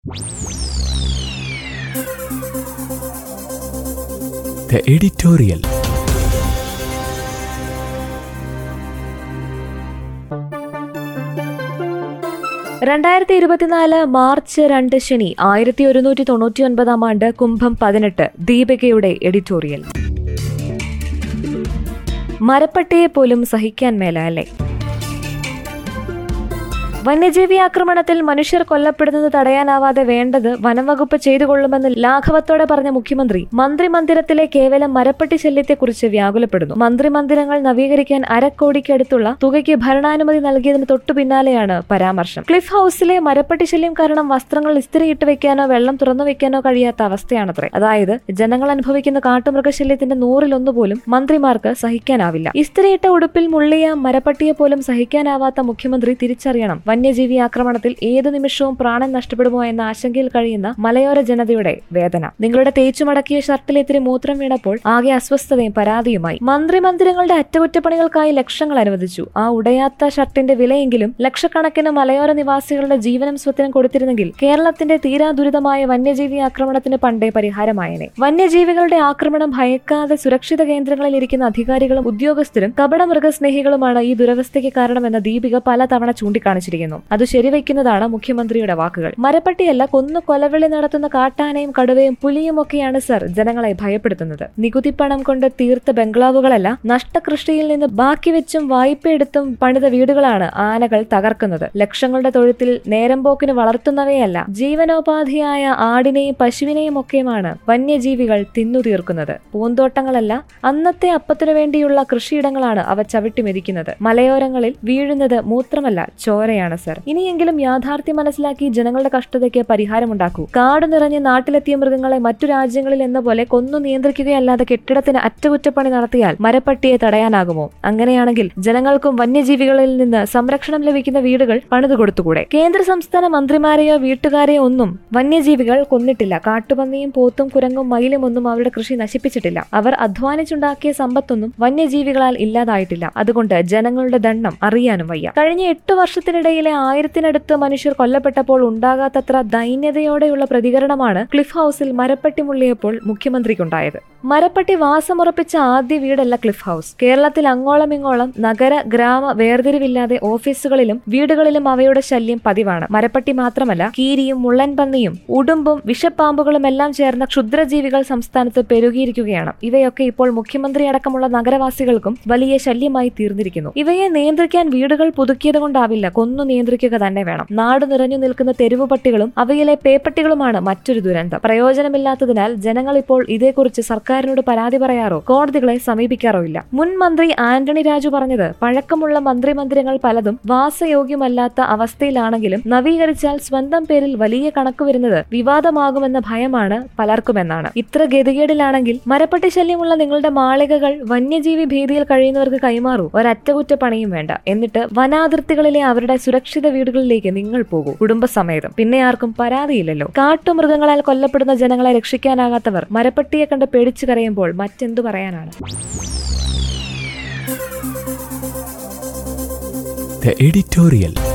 The editorial. രണ്ടായിരത്തി ഇരുപത്തിനാല് March രണ്ട് ശനി ആയിരത്തി ഒരുന്നൂറ്റി തൊണ്ണൂറ്റി ഒൻപതാം ആണ്ട് കുംഭം പതിനെട്ട് ദീപികയുടെ എഡിറ്റോറിയൽ മരപ്പട്ടിയെ പോലും സഹിക്കാൻ മേല അല്ലേ വന്യജീവി ആക്രമണത്തിൽ മനുഷ്യർ കൊല്ലപ്പെടുന്നത് തടയാനാവാതെ വേണ്ടത് വനംവകുപ്പ് ചെയ്തുകൊള്ളുമെന്ന് ലാഘവത്തോടെ പറഞ്ഞ മുഖ്യമന്ത്രി മന്ത്രിമന്ദിരത്തിലെ കേവലം മരപ്പട്ടി ശല്യത്തെക്കുറിച്ച് വ്യാകുലപ്പെടുന്നു മന്ത്രിമന്ദിരങ്ങൾ നവീകരിക്കാൻ അരക്കോടിക്കടുത്തുള്ള തുകയ്ക്ക് ഭരണാനുമതി നൽകിയതിന് തൊട്ടു പിന്നാലെയാണ് പരാമർശം ക്ലിഫ് ഹൌസിലെ മരപ്പട്ടി ശല്യം കാരണം വസ്ത്രങ്ങൾ ഇസ്തിരിയിട്ട് വെക്കാനോ വെള്ളം തുറന്നു വെക്കാനോ കഴിയാത്ത അവസ്ഥയാണത്രേ അതായത് ജനങ്ങൾ അനുഭവിക്കുന്ന കാട്ടുമൃഗശല്യത്തിന്റെ നൂറിലൊന്നു പോലും മന്ത്രിമാർക്ക് സഹിക്കാനാവില്ല ഇസ്തിരിയിട്ട ഉടുപ്പിൽ മുള്ളിയ മരപ്പട്ടിയെ പോലും സഹിക്കാനാവാത്ത മുഖ്യമന്ത്രി തിരിച്ചറിയണം വന്യജീവി ആക്രമണത്തിൽ ഏതു നിമിഷവും പ്രാണൻ നഷ്ടപ്പെടുമോ എന്ന ആശങ്കയിൽ കഴിയുന്ന മലയോര ജനതയുടെ വേദന നിങ്ങളുടെ തേച്ചുമടക്കിയ ഷർട്ടിൽ ഇത്തിരി മൂത്രം വീണപ്പോൾ ആകെ അസ്വസ്ഥതയും പരാതിയുമായി മന്ത്രിമന്ദിരങ്ങളുടെ അറ്റകുറ്റപ്പണികൾക്കായി ലക്ഷങ്ങൾ അനുവദിച്ചു ആ ഉടയാത്ത ഷർട്ടിന്റെ വിലയെങ്കിലും ലക്ഷക്കണക്കിന് മലയോര നിവാസികളുടെ ജീവനും സ്വത്തിനും കൊടുത്തിരുന്നെങ്കിൽ കേരളത്തിന്റെ തീരാ ദുരിതമായ വന്യജീവി ആക്രമണത്തിന് പണ്ടേ പരിഹാരമായേനെ വന്യജീവികളുടെ ആക്രമണം ഭയക്കാതെ സുരക്ഷിത കേന്ദ്രങ്ങളിൽ ഇരിക്കുന്ന അധികാരികളും ഉദ്യോഗസ്ഥരും കപട മൃഗസ്നേഹികളുമാണ് ഈ ദുരവസ്ഥയ്ക്ക് കാരണമെന്ന ദീപിക പലതവണ ചൂണ്ടിക്കാണിച്ചിരിക്കുന്നു അത് ശരിവെക്കുന്നതാണ് മുഖ്യമന്ത്രിയുടെ വാക്കുകൾ മരപ്പട്ടിയല്ല കൊന്നു കൊലവിളി നടത്തുന്ന കാട്ടാനയും കടുവയും പുലിയും ഒക്കെയാണ് സർ ജനങ്ങളെ ഭയപ്പെടുത്തുന്നത് നികുതിപ്പണം കൊണ്ട് തീർത്ത ബംഗ്ലാവുകളല്ല നഷ്ടകൃഷിയിൽ നിന്ന് ബാക്കി വെച്ചും വായ്പയെടുത്തും പണിത വീടുകളാണ് ആനകൾ തകർക്കുന്നത് ലക്ഷങ്ങളുടെ തൊഴുത്തിൽ നേരം പോക്കിന് വളർത്തുന്നവയല്ല ജീവനോപാധിയായ ആടിനെയും പശുവിനെയും ഒക്കെയുമാണ് വന്യജീവികൾ തിന്നു തീർക്കുന്നത് പൂന്തോട്ടങ്ങളല്ല അന്നത്തെ അപ്പത്തിനു വേണ്ടിയുള്ള കൃഷിയിടങ്ങളാണ് അവ ചവിട്ടിമെതിക്കുന്നത് മലയോരങ്ങളിൽ വീഴുന്നത് മൂത്രമല്ല ചോരയാണ് സർ ഇനിയെങ്കിലും യാഥാർത്ഥ്യം മനസ്സിലാക്കി ജനങ്ങളുടെ കഷ്ടതയ്ക്ക് പരിഹാരമുണ്ടാക്കൂ കാട് നിറഞ്ഞ് നാട്ടിലെത്തിയ മൃഗങ്ങളെ മറ്റു രാജ്യങ്ങളിൽ എന്ന പോലെ കൊന്നു നിയന്ത്രിക്കുകയല്ലാതെ കെട്ടിടത്തിന് അറ്റകുറ്റപ്പണി നടത്തിയാൽ മരപ്പട്ടിയെ തടയാനാകുമോ അങ്ങനെയാണെങ്കിൽ ജനങ്ങൾക്കും വന്യജീവികളിൽ നിന്ന് സംരക്ഷണം ലഭിക്കുന്ന വീടുകൾ പണിതു കൊടുത്തുകൂടെ കേന്ദ്ര സംസ്ഥാന മന്ത്രിമാരെയോ വീട്ടുകാരെയോ ഒന്നും വന്യജീവികൾ കൊന്നിട്ടില്ല കാട്ടുപന്നിയും പോത്തും കുരങ്ങും മയിലും ഒന്നും അവരുടെ കൃഷി നശിപ്പിച്ചിട്ടില്ല അവർ അധ്വാനിച്ചുണ്ടാക്കിയ സമ്പത്തൊന്നും വന്യജീവികളാൽ ഇല്ലാതായിട്ടില്ല അതുകൊണ്ട് ജനങ്ങളുടെ ദണ്ണം അറിയാനും വയ്യ കഴിഞ്ഞ എട്ടു വർഷത്തിനിടയിലെ ആയിരത്തിനടുത്ത് മനുഷ്യർ കൊല്ലപ്പെട്ടപ്പോൾ ഉണ്ടാകാത്തത്ര ദൈന്യതയോടെയുള്ള പ്രതികരണമാണ് ക്ലിഫ് ഹൌസിൽ മരപ്പട്ടി മുള്ളിയപ്പോൾ മുഖ്യമന്ത്രിക്കുണ്ടായത് മരപ്പട്ടി വാസമുറപ്പിച്ച ആദ്യ വീടല്ല ക്ലിഫ് ഹൌസ് കേരളത്തിൽ അങ്ങോളം ഇങ്ങോളം നഗര ഗ്രാമ വേർതിരിവില്ലാതെ ഓഫീസുകളിലും വീടുകളിലും അവയുടെ ശല്യം പതിവാണ് മരപ്പട്ടി മാത്രമല്ല കീരിയും മുള്ളൻ പന്നിയും ഉടുമ്പും വിഷപ്പാമ്പുകളും എല്ലാം ചേർന്ന ക്ഷുദ്രജീവികൾ സംസ്ഥാനത്ത് പെരുകിയിരിക്കുകയാണ് ഇവയൊക്കെ ഇപ്പോൾ മുഖ്യമന്ത്രി അടക്കമുള്ള നഗരവാസികൾക്കും വലിയ ശല്യമായി തീർന്നിരിക്കുന്നു ഇവയെ നിയന്ത്രിക്കാൻ വീടുകൾ പുതുക്കിയത് കൊണ്ടാവില്ല കൊന്നു നിയന്ത്രിക്കുക തന്നെ വേണം നാട് നിറഞ്ഞു നിൽക്കുന്ന തെരുവു പട്ടികളും അവയിലെ പേപ്പട്ടികളുമാണ് മറ്റൊരു ദുരന്തം പ്രയോജനമില്ലാത്തതിനാൽ ജനങ്ങൾ ഇപ്പോൾ ഇതേക്കുറിച്ച് സർക്കാരിനോട് പരാതി പറയാറോ കോടതികളെ സമീപിക്കാറോ ഇല്ല മുൻ മന്ത്രി ആന്റണി രാജു പറഞ്ഞത് പഴക്കമുള്ള മന്ത്രിമന്ദിരങ്ങൾ പലതും വാസയോഗ്യമല്ലാത്ത അവസ്ഥയിലാണെങ്കിലും നവീകരിച്ചാൽ സ്വന്തം പേരിൽ വലിയ കണക്ക് വരുന്നത് വിവാദമാകുമെന്ന ഭയമാണ് പലർക്കുമെന്നാണ് ഇത്ര ഗതികേടിലാണെങ്കിൽ മരപ്പട്ടി ശല്യമുള്ള നിങ്ങളുടെ മാളികകൾ വന്യജീവി ഭീതിയിൽ കഴിയുന്നവർക്ക് കൈമാറൂ ഒരറ്റകുറ്റപ്പണിയും വേണ്ട എന്നിട്ട് വനാതിർത്തികളിലെ അവരുടെ സുരക്ഷിത വീടുകളിലേക്ക് നിങ്ങൾ പോകൂ കുടുംബസമേതം പിന്നെ ആർക്കും പരാതിയില്ലല്ലോ കാട്ടുമൃഗങ്ങളാൽ കൊല്ലപ്പെടുന്ന ജനങ്ങളെ രക്ഷിക്കാനാകാത്തവർ മരപ്പട്ടിയെ കണ്ട് പേടിച്ചു കരയുമ്പോൾ മറ്റെന്തു പറയാനാണ് The editorial.